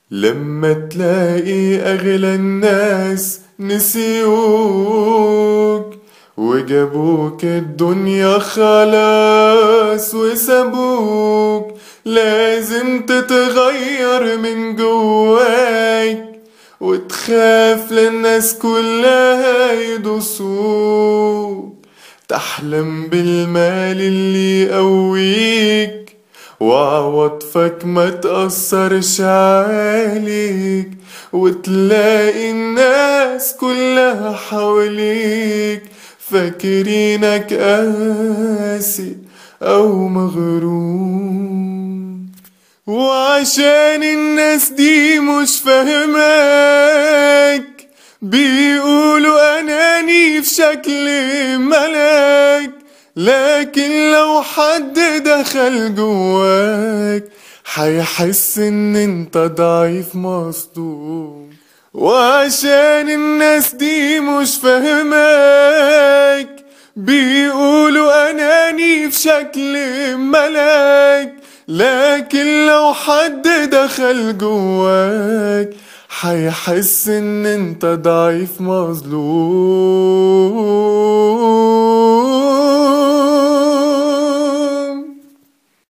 لما تلاقي أغلى الناس نسيوك وجابوك الدنيا خلاص وسابوك لازم تتغير من جواك وتخاف للناس كلها يدوسوك تحلم بالمال اللي يقويك وعواطفك ما تأثرش عليك وتلاقي الناس كلها حواليك فاكرينك قاسي أو مغروم وعشان الناس دي مش فاهماك بيقولوا أناني في شكل ملاك لكن لو حد دخل جواك حيحس ان انت ضعيف مصدوم وعشان الناس دي مش فاهماك بيقولوا اناني في شكل ملاك لكن لو حد دخل جواك حيحس ان انت ضعيف مظلوم